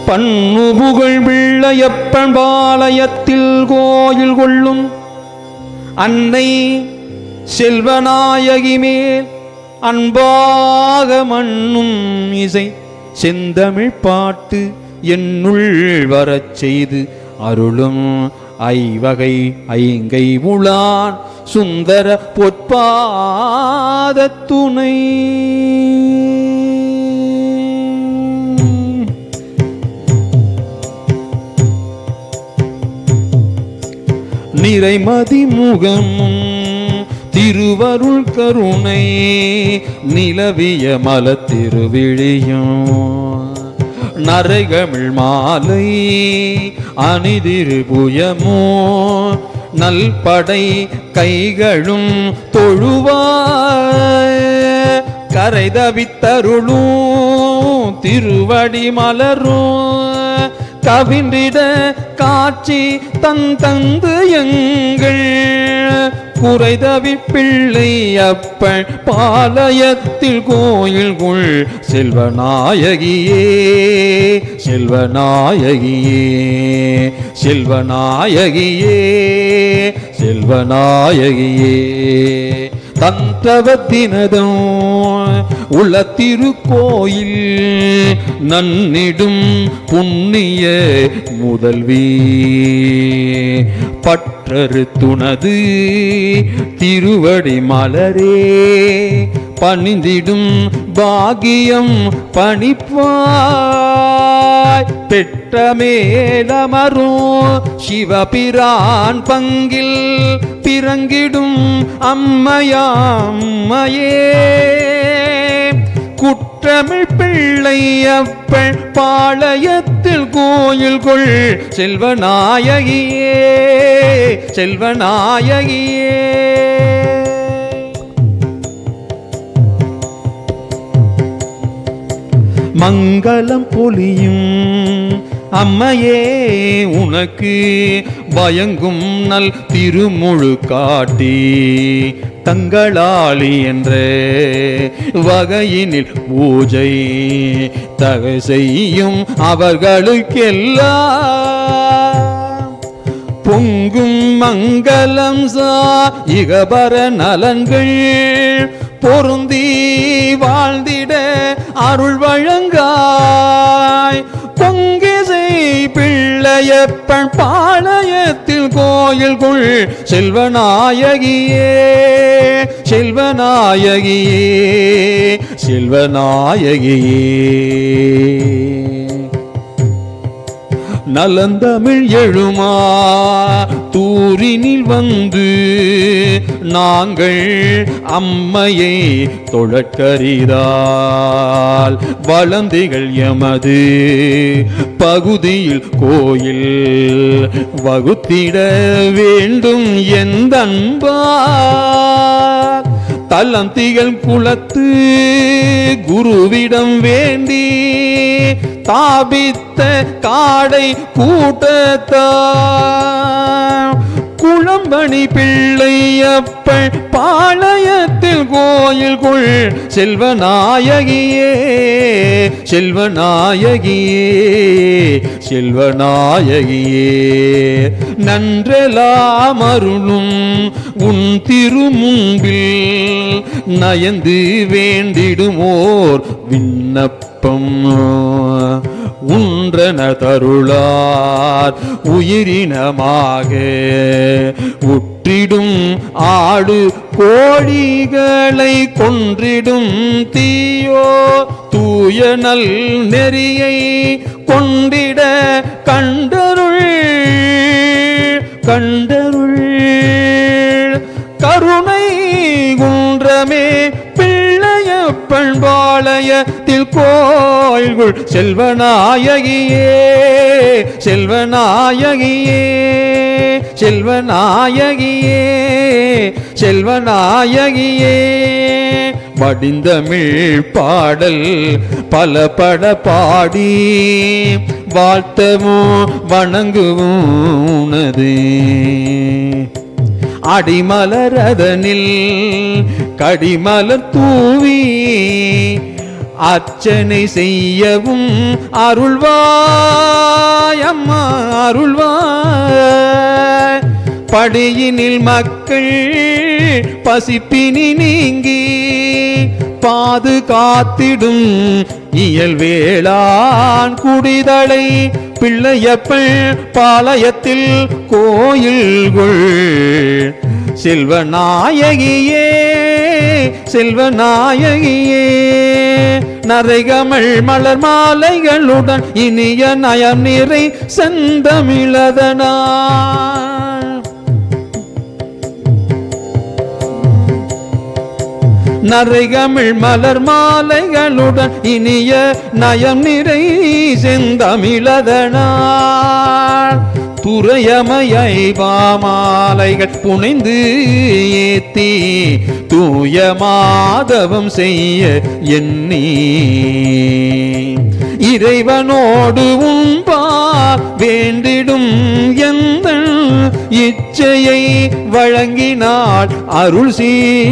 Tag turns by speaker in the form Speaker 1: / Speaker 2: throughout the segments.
Speaker 1: பன்னுபுகழ் பிள்ளையப்பன் பாளையத்தில் கோயில் கொள்ளும் அன்னை செல்வநாயகி மேல் அன்பாக மண்ணும் இசை செந்தமிழ் பாட்டு என்னுள் வரச் செய்து அருளும் ஐவகை ஐங்கை முளான் சுந்தர பொற்பாத துணை நிறைமதி முகமும் திருவருள் கருணை நிலவிய மல திருவிழியும் நரைகமிழ் மாலை அணிதிரு புயமோ நல்படை கைகளும் தொழுவாய் கரை தவித்தருளும் திருவடி மலரும் கவின்றிட காட்சி தன் தந்து எங்கள் குறைதவி பிள்ளை அப்பள் பாளையத்தில் கோயில் கொள் செல்வநாயகியே செல்வநாயகியே செல்வநாயகியே செல்வநாயகியே தந்தவத்தினதும் உள்ள திருக்கோயில் நன்னிடும் புண்ணிய முதல்வி பற்றரு துணது திருவடி மலரே பணிந்திடும் பாகியம் பணிப்பாய் பெற்ற மேலமரும் சிவபிரான் பங்கில் பிறங்கிடும் அம்மையாம்மையே குற்றமிழ் பிள்ளை அப்பள் பாளையத்தில் கோயில் கொள் செல்வநாயகியே செல்வநாயகியே மங்களம் பொலியும் அம்மையே உனக்கு பயங்கும் நல் திருமுழு காட்டி தங்களாளி என்ற வகையினில் பூஜை தகை செய்யும் அவர்களுக்கெல்லாம் பொங்கும் மங்களம் சா இகபர நலன்கள் பொருந்தி வாழ்ந்திட அருள் வழங்காய் பொங்கிசை பிள்ளையப்பன் பாளையத்தில் கோயில் கொள் செல்வநாயகியே செல்வநாயகியே செல்வநாயகியே நலந்தமிழ் எழுமா தூரினில் வந்து நாங்கள் அம்மையை தொழற்கரிதால் வளந்திகள் எமது பகுதியில் கோயில் வகுத்திட வேண்டும் எந்த அன்பார் தலந்திகள் குலத்து குருவிடம் வேண்டி தாபித்த காடை கூட்டத்தார் குளம்பணி பிள்ளையப்பள் பாளையத்தில் கோயில் கொள் செல்வநாயகியே செல்வநாயகியே செல்வநாயகியே நன்றெலாம் அருளும் உன் திருமுன்பில் நயந்து வேண்டிடுமோர் விண்ணப்பம் உன்றன தருளார் உயிரினமாக உற்றிடும் ஆடு கோழிகளை கொன்றிடும் தீயோ தூய நல் நெறியை கொண்டிட கண்டருள் கண்டருள் கருணை குன்றமே பிள்ளையப்பன் பாளையத்தில் கோயில்குள் செல்வநாயகியே செல்வநாயகியே செல்வநாயகியே செல்வநாயகியே வடிந்தமிழ் பாடல் பல பட பாடி வாழ்த்தவும் வணங்குவும் உனது அடிமலரதனில் கடிமலர் தூவி அர்ச்சனை செய்யவும் அருள்வாய் அம்மா அருள்வாய் படியினில் மக்கள் பசிப்பினி நீங்கி பாதுகாத்திடும் இயல்வேளான் குடிதலை பிள்ளையப்பள் பாளையத்தில் கோயில்கள் செல்வநாயகியே செல்வநாயகியே நரைகமள் மலர் மாலைகளுடன் இனிய நயம் நிறை செந்தமிழதனா நரைகமிழ் மலர் மாலைகளுடன் இனிய நயம் நிறை செந்தமிழதனார் துறையமையை பாமாலைகள் புனைந்து ஏத்தி தூய மாதவம் செய்ய எண்ணி இறைவனோடு உண்பார் வேண்டிடும் எந்த இச்சையை வழங்கினாள் அருள் சீ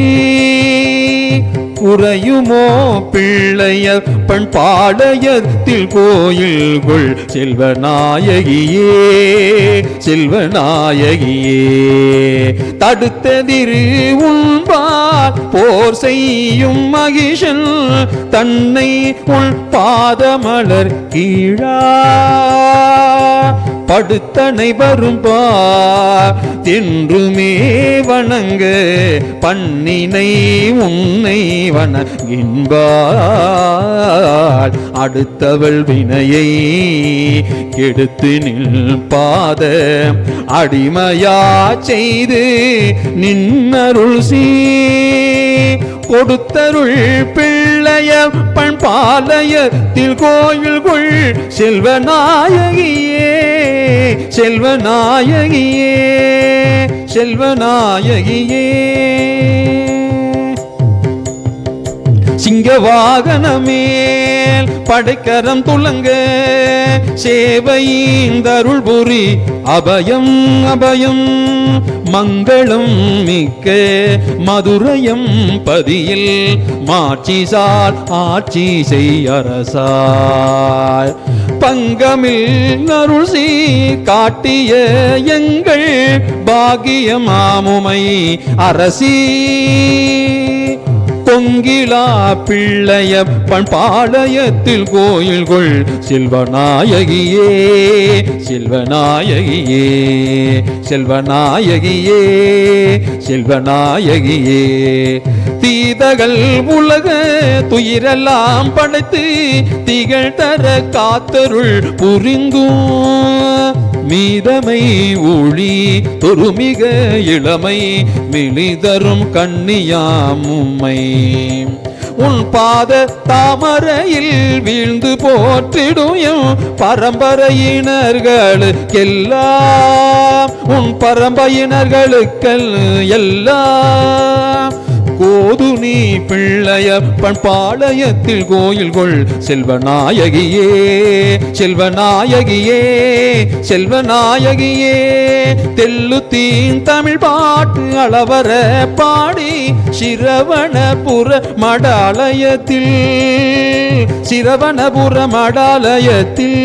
Speaker 1: குறையுமோ பிள்ளைய பண்பாடயத்தில் கோயில்குள் செல்வநாயகியே செல்வநாயகியே தடுத்ததிரு உண்பார் போர் செய்யும் மகிஷன் தன்னை உள் பாதமலர் கீழா படுத்தனை வரும் தென்றுமே வணங்க பண்ணினை உன்னை வணங்கின்பாள் அடுத்தவள் வினையை கெடுத்து நிற்பாத அடிமையா செய்து நின்னருள் சீ கொடுத்தருள் பிள்ளைய பண்பாலயத்தில் கோயில்குள் செல்வநாயகியே செல்வநாயகியே செல்வநாயகியே சிங்க வாகனமேல் படைக்கரம் துலங்க சேவையின் புரி அபயம் அபயம் மங்களம் மிக்க மதுரையம் பதியில் மாட்சிசால் ஆட்சி செய் அரசாய் பங்கமில் அருள்சி காட்டிய எங்கள் பாகியமாமுமை அரசி பொங்கிலா பிள்ளைய பண்பாளையத்தில் கோயில்கொள் செல்வநாயகியே செல்வநாயகியே செல்வநாயகியே செல்வநாயகியே தீதகள் உலக துயிரெல்லாம் படைத்து திகழ் தர காத்தருள் புரிந்தும் மீதமை ஒளி தொருமிக இளமை மிளிதரும் கண்ணியாமும்மை உன் பாத தாமரையில் வீழ்ந்து போற்றிடும் எம் பரம்பரையினர்களுக்கெல்லாம் உன் பரம்பரையினர்களுக்கள் எல்லாம் கோது நீ பிள்ளைய பண்பாளையத்தில் கோயில் கொள் செல்வநாயகியே செல்வநாயகியே செல்வநாயகியே தெல்லுத்தீன் தமிழ் பாட்டு அளவர பாடி சிரவணபுர மடாலயத்தில் சிரவணபுர மடாலயத்தில்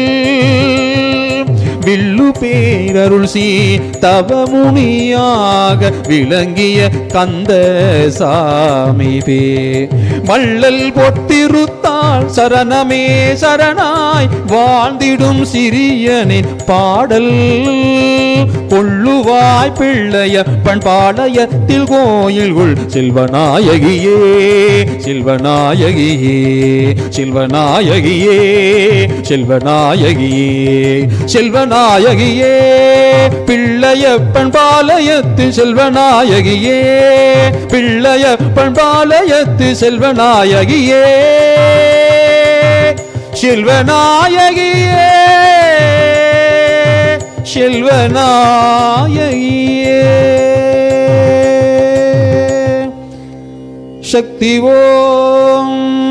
Speaker 1: வில்லு பேரருள் சீ தவமுனியாக விளங்கிய கந்த சாமி பே வள்ளல் பொத்திருத்தாள் சரணமே சரணாய் வாழ்ந்திடும் சிறியனின் பாடல் கொள்ளுவாய் பிள்ளைய பண்பாளையத்தில் கோயில்குள் செல்வநாயகியே செல்வநாயகியே செல்வநாயகியே செல்வநாயகியே செல்வநாயகியே பிள்ளையப்பன் பாளையத்து செல்வநாயகியே பிள்ளையப்பன் பாளையத்து செல்வநாயகியே செல்வநாயகியே செல்வநாயகியே சக்தி ஓம்